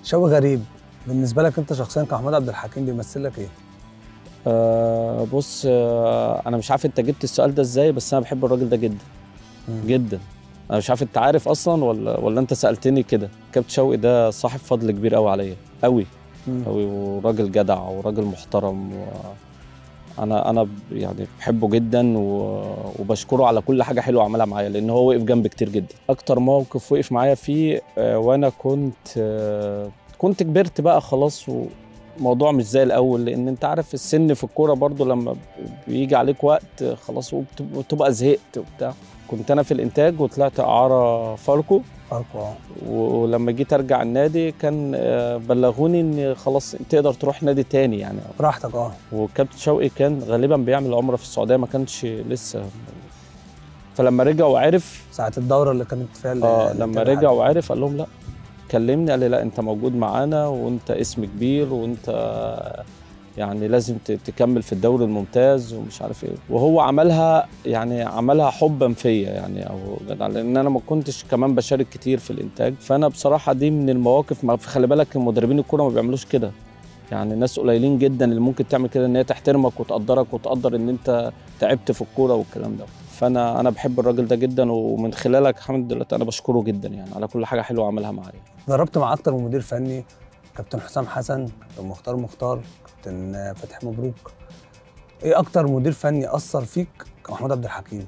شوقي غريب بالنسبه لك انت شخصيا كمحمود عبد الحكيم بيمثل لك ايه؟ آه بص آه انا مش عارف انت جبت السؤال ده ازاي بس انا بحب الراجل ده جدا مم. جدا انا مش عارف انت عارف اصلا ولا ولا انت سالتني كده كابتن شوقي ده صاحب فضل كبير قوي عليا قوي مم. قوي وراجل جدع وراجل محترم و... انا انا ب- يعني بحبه جدا و... وبشكره على كل حاجه حلوه عملها معايا لان هو وقف جنبي كتير جدا اكتر موقف وقف معايا فيه آه، وانا كنت آه، كنت كبرت بقى خلاص وموضوع مش زي الاول لان انت عارف السن في الكوره برضو لما بيجي عليك وقت آه، خلاص وبت- وتبقى زهقت وبتاع كنت انا في الانتاج وطلعت اعاره فاركو فاركو اه ولما جيت ارجع النادي كان آه، بلغوني ان خلاص تقدر تروح نادي تاني يعني براحتك اه وكابتن شوقي كان غالبا بيعمل عمره في السعوديه ما كانش لسه فلما رجع وعرف ساعه الدوره اللي كانت فيها ال- اه ال- لما الاتحاد. رجع وعرف قال لهم لا كلمني قال لي لا انت موجود معانا وانت اسم كبير وانت يعني لازم ت- تكمل في الدوري الممتاز ومش عارف ايه وهو عملها يعني عملها حبا فيا يعني او جدع لان انا ما كنتش كمان بشارك كتير في الانتاج فانا بصراحه دي من المواقف ما خلي بالك مدربين الكوره ما بيعملوش كده يعني ناس قليلين جدا اللي ممكن تعمل كده ان هي تحترمك وتقدرك وتقدر ان انت تعبت في الكوره والكلام ده فانا انا بحب الراجل ده جدا ومن خلالك حمد دلوقتي انا بشكره جدا يعني على كل حاجه حلوه عملها معايا دربت مع اكتر من مدير فني كابتن حسام حسن كابتن مختار مختار كابتن فتحي مبروك ايه اكتر مدير فني اثر فيك كمحمود عبد الحكيم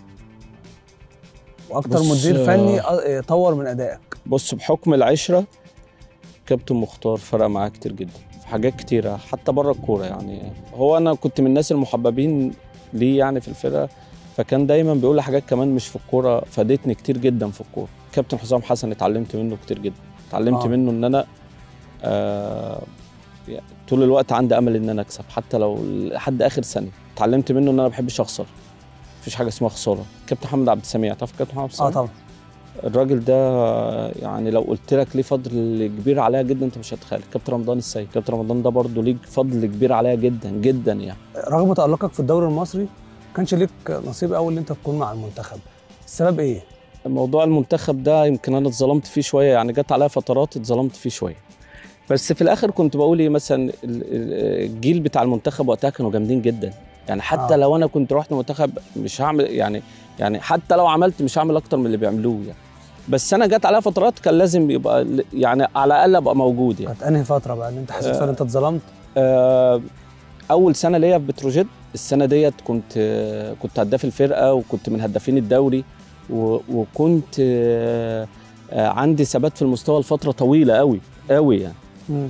واكتر بص، مدير آه، فني آه، طور من ادائك بص بحكم العشره كابتن مختار فرق معايا كتير جدا في حاجات كتيره حتى بره الكوره يعني هو انا كنت من الناس المحببين ليه يعني في الفرقه فكان دايما بيقول لي حاجات كمان مش في الكوره فادتني كتير جدا في الكوره كابتن حسام حسن اتعلمت منه كتير جدا اتعلمت آه. آه. منه ان انا آه يعني طول الوقت عندي امل ان انا اكسب حتى لو لحد اخر ثانيه اتعلمت منه ان انا ما بحبش اخسر مفيش حاجه اسمها خساره كابتن محمد عبد السميع تعرف كابتن محمد عبد اه السميع طبعا الراجل ده يعني لو قلت لك ليه فضل كبير عليا جدا انت مش هتتخيل كابتن رمضان السيد كابتن رمضان ده برضه ليه فضل كبير عليا جدا جدا يعني رغم تألقك في الدوري المصري ما كانش ليك نصيب قوي ان انت تكون مع المنتخب السبب ايه موضوع المنتخب ده يمكن انا اتظلمت فيه شويه يعني جت عليا فترات اتظلمت فيه شويه بس في الاخر كنت بقول ايه مثلا ال- ال- الجيل بتاع المنتخب وقتها كانوا جامدين جدا يعني حتى آه. آه. لو انا كنت رحت منتخب مش هعمل يعني يعني حتى لو عملت مش هعمل اكتر من اللي بيعملوه يعني بس انا جت عليا فترات كان لازم يبقى ل- يعني على الاقل ابقى موجود يعني كانت انهي فتره بقى ان انت حسيت فيها ان انت اتظلمت آه، اول سنه ليا في بتروجيت السنه ديت كنت آه، كنت هداف الفرقه وكنت من هدافين الدوري و- وكنت آه، آه، عندي ثبات في المستوى لفتره طويله قوي قوي يعني مم.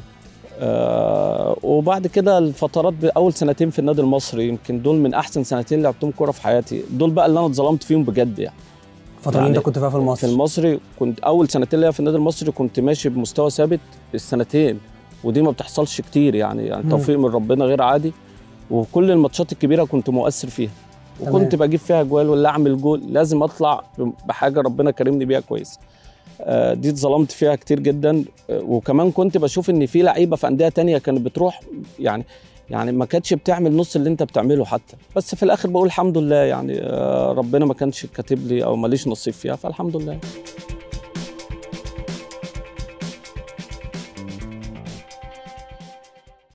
آه، وبعد كده الفترات ب- اول سنتين في النادي المصري يمكن دول من احسن سنتين لعبتهم كوره في حياتي دول بقى اللي انا اتظلمت فيهم بجد يعني الفتره اللي يعني انت كنت فيها في في المصري المصري كنت اول سنتين ليا في النادي المصري كنت ماشي بمستوى ثابت السنتين ودي ما بتحصلش كتير يعني يعني مم. توفيق من ربنا غير عادي وكل الماتشات الكبيره كنت مؤثر فيها وكنت تمام. بجيب فيها جوال ولا اعمل جول لازم اطلع بحاجه ربنا كرمني بيها كويس آه، دي اتظلمت فيها كتير جدا آه، وكمان كنت بشوف ان في لعيبه في انديه تانية كانت بتروح يعني يعني ما كانتش بتعمل نص اللي انت بتعمله حتى بس في الاخر بقول الحمد لله يعني آه، ربنا ما كانش كاتب لي او ماليش نصيب فيها فالحمد لله